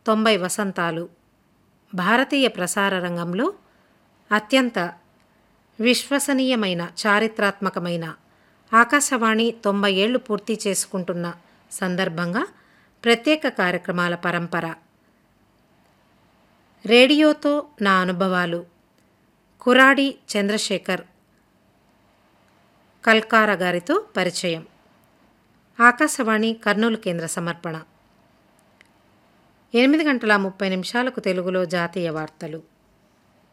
తొంభై వసంతాలు భారతీయ ప్రసార రంగంలో అత్యంత విశ్వసనీయమైన చారిత్రాత్మకమైన ఆకాశవాణి తొంభై ఏళ్లు పూర్తి చేసుకుంటున్న సందర్భంగా ప్రత్యేక కార్యక్రమాల పరంపర రేడియోతో నా అనుభవాలు కురాడి చంద్రశేఖర్ కల్కార గారితో పరిచయం ఆకాశవాణి కర్నూలు కేంద్ర సమర్పణ ఎనిమిది గంటల ముప్పై నిమిషాలకు తెలుగులో జాతీయ వార్తలు